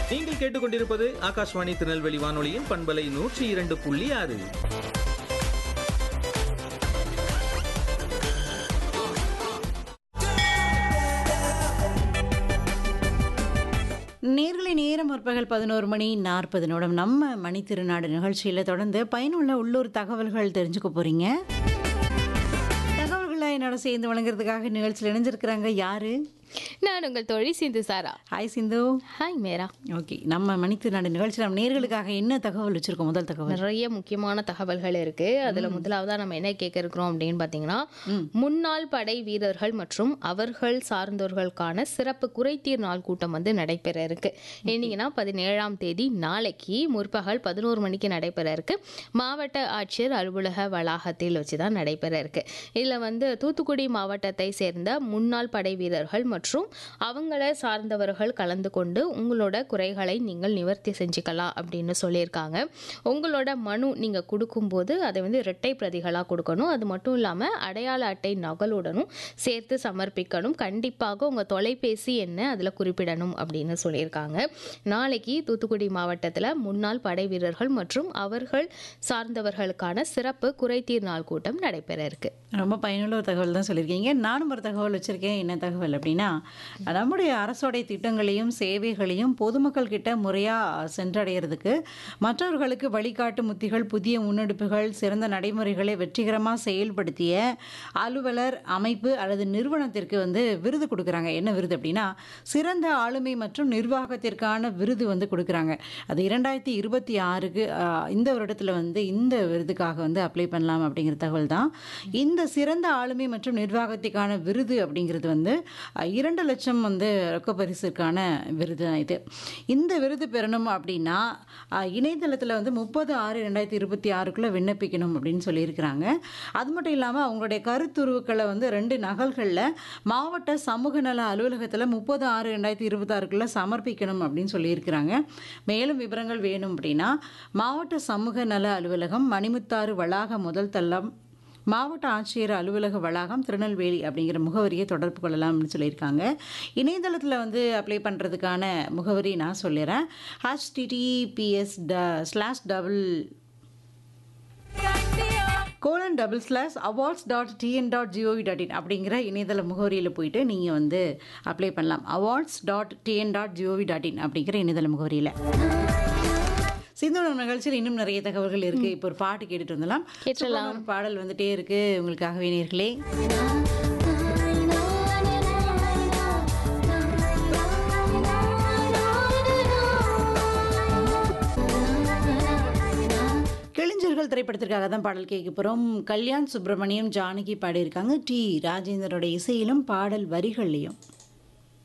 நீங்கள் கேட்டுக்கொண்டிருப்பது ஆகாஷ்வாணி திருநெல்வேலி வானொலியின் பண்பலை நூற்றி இரண்டு புள்ளி ஆறு நேர்களை நேரம் முற்பகல் பதினோரு மணி நாற்பது நிமிடம் நம்ம மணித்திருநாடு நிகழ்ச்சியில் தொடர்ந்து பயனுள்ள உள்ளூர் தகவல்கள் தெரிஞ்சுக்க போறீங்க தகவல்களை என்னோட சேர்ந்து வழங்குறதுக்காக நிகழ்ச்சியில் இணைஞ்சிருக்கிறாங்க யாரு நான் உங்கள் தோழி Sindhu Sara hi Sindhu hi Meera okay நம்ம மணித்திருநாடு நிகழ்ச்சியில் நம்ம நேர்களுக்காக என்ன தகவல் வச்சிருக்கோம் முதல் தகவல் நிறைய முக்கியமான தகவல்கள் இருக்கு அதுல முதலாவதா நம்ம என்ன கேட்க இருக்கிறோம் அப்படின்னு பாத்தீங்கன்னா முன்னாள் படை வீரர்கள் மற்றும் அவர்கள் சார்ந்தோர்களுக்கான சிறப்பு குறைதீர் நாள் கூட்டம் வந்து நடைபெற இருக்கு என்னைக்குன்னா பதினேழாம் தேதி நாளைக்கு முற்பகல் பதினோரு மணிக்கு நடைபெற இருக்கு மாவட்ட ஆட்சியர் அலுவலக வளாகத்தில் வச்சுதான் நடைபெற இருக்கு இதுல வந்து தூத்துக்குடி மாவட்டத்தை சேர்ந்த முன்னாள் படை வீரர்கள் மற்றும் அவங்கள சார்ந்தவர்கள் கலந்து கொண்டு உங்களோட குறைகளை நீங்கள் நிவர்த்தி செஞ்சுக்கலாம் அப்படின்னு சொல்லியிருக்காங்க உங்களோட மனு நீங்கள் கொடுக்கும்போது அதை வந்து இரட்டை பிரதிகளாக கொடுக்கணும் அது மட்டும் இல்லாமல் அடையாள அட்டை நகலுடனும் சேர்த்து சமர்ப்பிக்கணும் கண்டிப்பாக உங்கள் தொலைபேசி என்ன அதில் குறிப்பிடணும் அப்படின்னு சொல்லியிருக்காங்க நாளைக்கு தூத்துக்குடி மாவட்டத்தில் முன்னாள் படை வீரர்கள் மற்றும் அவர்கள் சார்ந்தவர்களுக்கான சிறப்பு குறைதீர் நாள் கூட்டம் நடைபெற இருக்கு ரொம்ப பயனுள்ள ஒரு தகவல் தான் சொல்லியிருக்கீங்க நானும் ஒரு தகவல் வச்சுருக்கேன் என்ன தகவல் அப்படின்னா நம்முடைய அரசோடைய திட்டங்களையும் சேவைகளையும் பொதுமக்கள் கிட்ட முறையாக சென்றடைகிறதுக்கு மற்றவர்களுக்கு வழிகாட்டும் உத்திகள் புதிய முன்னெடுப்புகள் சிறந்த நடைமுறைகளை வெற்றிகரமாக செயல்படுத்திய அலுவலர் அமைப்பு அல்லது நிறுவனத்திற்கு வந்து விருது கொடுக்குறாங்க என்ன விருது அப்படின்னா சிறந்த ஆளுமை மற்றும் நிர்வாகத்திற்கான விருது வந்து கொடுக்குறாங்க அது இரண்டாயிரத்தி இருபத்தி ஆறுக்கு இந்த வருடத்தில் வந்து இந்த விருதுக்காக வந்து அப்ளை பண்ணலாம் அப்படிங்கிற தகவல் தான் இந்த சிறந்த ஆளுமை மற்றும் நிர்வாகத்துக்கான விருது அப்படிங்கிறது வந்து அஹ், இரண்டு லட்சம் வந்து ரொக்க பரிசுக்கான விருது தான் இது இந்த விருது பெறணும் அப்படின்னா அஹ், இணையதளத்தில் வந்து முப்பது ஆறு ரெண்டாயிரத்தி இருபத்தி ஆறுக்குள்ளே விண்ணப்பிக்கணும் அப்படின்னு சொல்லியிருக்கிறாங்க அது மட்டும் இல்லாமல் அவங்களுடைய கருத்துருவுக்களை வந்து ரெண்டு நகல்களில் மாவட்ட சமூக நல அலுவலகத்தில் முப்பது ஆறு ரெண்டாயிரத்தி இருபத்தாறுக்குள்ளே சமர்ப்பிக்கணும் அப்படின்னு சொல்லியிருக்கிறாங்க மேலும் விவரங்கள் வேணும் அப்படின்னா மாவட்ட சமூக நல அலுவலகம் மணிமுத்தாறு வளாக முதல் தளம் மாவட்ட ஆட்சியர் அலுவலக வளாகம் திருநெல்வேலி அப்படிங்கிற முகவரியை தொடர்பு கொள்ளலாம்னு சொல்லியிருக்காங்க இணையதளத்தில் வந்து அப்ளை பண்ணுறதுக்கான முகவரி நான் சொல்லிடுறேன் ஹச்டிடிபிஎஸ் ட slash double colon double slash awards dot TN dot GOV dot in அப்படிங்கிற இணையதள முகவரியில் போயிட்டு நீங்கள் வந்து அப்ளை பண்ணலாம் awards dot TN dot GOV dot in அப்படிங்கிற இணையதள முகவரியில் சிந்து நம்ம நிகழ்ச்சியில் இன்னும் நிறைய தகவல்கள் இருக்கு இப்போ ஒரு பாட்டு கேட்டுட்டு வந்துடலாம் கேட்டுடலாம். சூப்பரான ஒரு பாடல் வந்துட்டே இருக்கு உங்களுக்காகவே நேர்களே கிழிஞ்சர்கள் திரைப்படத்திற்காக தான் பாடல் கேட்க போகிறோம் கல்யாண் சுப்பிரமணியம் ஜானகி பாடியிருக்காங்க டி ராஜேந்திரோட இசையிலும் பாடல் வரிகள்லையும்